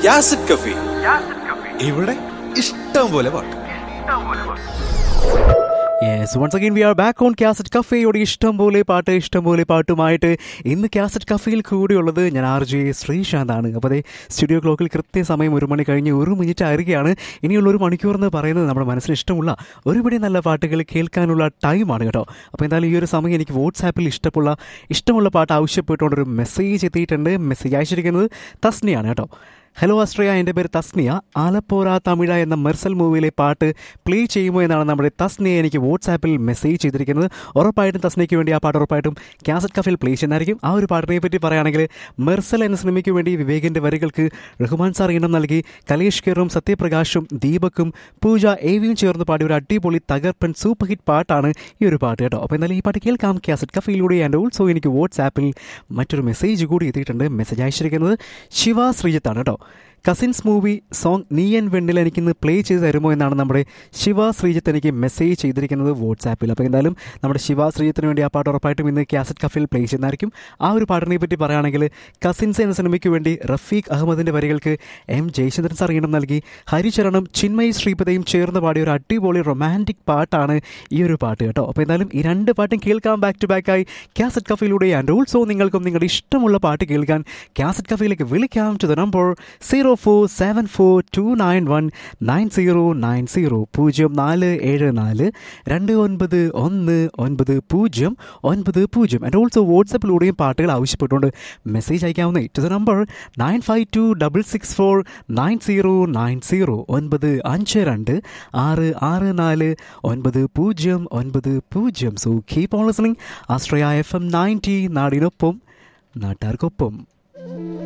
യാസിഡ് കഫി ഇവിടെ ഇഷ്ടം പോലെ പാട്ട് yes once again we are back on cassette കഫേയോട് ഇഷ്ടം പോലെ പാട്ട് ഇഷ്ടം പോലെ പാട്ടുമായിട്ട് ഇന്ന് കാസറ്റ് കഫേയിൽ കൂടിയുള്ളത് ഞാൻ ആർ ജെ ശ്രീശാന്താണ് അപ്പോൾ അതെ സ്റ്റുഡിയോ ക്ലോക്കിൽ കൃത്യസമയം ഒരു മണി കഴിഞ്ഞ് ഒരു മിനിറ്റ് ആയിരിക്കുകയാണ് ഇനിയുള്ള ഒരു മണിക്കൂർ എന്ന് പറയുന്നത് നമ്മുടെ മനസ്സിന് ഇഷ്ടമുള്ള ഒരുപടി നല്ല പാട്ടുകൾ കേൾക്കാനുള്ള ടൈമാണ് കേട്ടോ അപ്പോൾ എന്തായാലും ഈ ഒരു സമയം എനിക്ക് വാട്സാപ്പിൽ ഇഷ്ടമുള്ള ഇഷ്ടമുള്ള പാട്ട് ആവശ്യപ്പെട്ടുകൊണ്ടൊരു മെസ്സേജ് എത്തിയിട്ടുണ്ട് മെസ്സേജ് അയച്ചിരിക്കുന്നത് തസ്നിയാണ് കേട്ടോ ഹലോ അസ്ട്രിയ എൻ്റെ പേര് തസ്നിയ ആലപ്പോര തമിഴ എന്ന മെർസൽ മൂവിയിലെ പാട്ട് പ്ലേ ചെയ്യുമോ എന്നാണ് നമ്മുടെ തസ്നിയ എനിക്ക് വാട്സാപ്പിൽ മെസ്സേജ് ചെയ്തിരിക്കുന്നത് ഉറപ്പായിട്ടും തസ്നിക്ക് വേണ്ടി ആ പാട്ട് ഉറപ്പായിട്ടും കാസറ്റ് കഫിൽ പ്ലേ ചെയ്യുന്നതായിരിക്കും ആ ഒരു പാട്ടിനെ പറ്റി പറയുകയാണെങ്കിൽ മെർസൽ എന്ന സിനിമയ്ക്ക് വേണ്ടി വിവേകിൻ്റെ വരികൾക്ക് റഹ്മാൻ സാർ ഇനം നൽകി കലേഷ് കെറും സത്യപ്രകാശും ദീപക്കും പൂജ ഏവിയും ചേർന്ന് പാടിയ ഒരു അടിപൊളി തകർപ്പൻ സൂപ്പർ ഹിറ്റ് പാട്ടാണ് ഈ ഒരു പാട്ട് കേട്ടോ അപ്പോൾ എന്തായാലും ഈ പാട്ട് കേൾക്കാം കാസറ്റ് കഫയിലൂടെ ആൻഡ് ഓൾസോ എനിക്ക് വാട്സാപ്പിൽ മറ്റൊരു മെസ്സേജ് കൂടി എത്തിയിട്ടുണ്ട് മെസ്സേജ് അയച്ചിരിക്കുന്നത് ശിവ ശ്രീജിത്താണ് കേട്ടോ കസിൻസ് മൂവി സോങ് നീ എൻ വെണ്ണിൽ എനിക്കിന്ന് പ്ലേ ചെയ്ത് തരുമോ എന്നാണ് നമ്മുടെ ശിവ ശ്രീജിത്ത് എനിക്ക് മെസ്സേജ് ചെയ്തിരിക്കുന്നത് വാട്സാപ്പിൽ അപ്പോൾ എന്തായാലും നമ്മുടെ ശിവ ശ്രീജിത്തിന് വേണ്ടി ആ പാട്ട് ഉറപ്പായിട്ടും ഇന്ന് കാസറ്റ് കഫിൽ പ്ലേ ചെയ്യുന്നതായിരിക്കും ആ ഒരു പാട്ടിനെ പറ്റി പറയുകയാണെങ്കിൽ കസിൻസ് എന്ന സിനിമയ്ക്ക് വേണ്ടി റഫീഖ് അഹമ്മദിൻ്റെ വരികൾക്ക് എം ജയചന്ദ്രൻ സാർ ഈണം നൽകി ഹരിചരണം ചിന്മയി ശ്രീപതയും ചേർന്ന് പാടിയ ഒരു അടിപൊളി റൊമാൻറ്റിക് പാട്ടാണ് ഈ ഒരു പാട്ട് കേട്ടോ അപ്പോൾ എന്തായാലും ഈ രണ്ട് പാട്ടും കേൾക്കാം ബാക്ക് ടു ബാക്കായി കാസറ്റ് കഫയിലൂടെ ആൻഡ് ഓൾസോ നിങ്ങൾക്കും നിങ്ങളുടെ ഇഷ്ടമുള്ള പാട്ട് കേൾക്കാൻ കാസറ്റ് കഫയിലേക്ക് വിളിക്കാം to the number zero four seven four two nine one nine zero nine zero പൂജ്യം നാല് ഏഴ് നാല് രണ്ട് ഒൻപത് ഒന്ന് ഒൻപത് പൂജ്യം ഒൻപത് പൂജ്യം ആൻഡ് ഓൾസോ വാട്സപ്പിലൂടെയും പാട്ടുകൾ ആവശ്യപ്പെട്ടുകൊണ്ട് മെസ്സേജ് അയക്കാവുന്ന to the number nine five two double six four nine zero nine zero ഒൻപത് അഞ്ച് രണ്ട് ആറ് ആറ് നാല് ഒൻപത് പൂജ്യം ഒൻപത് പൂജ്യം so keep on listening Ashraya F M ninety നാടിനൊപ്പം നാട്ടാർക്കൊപ്പം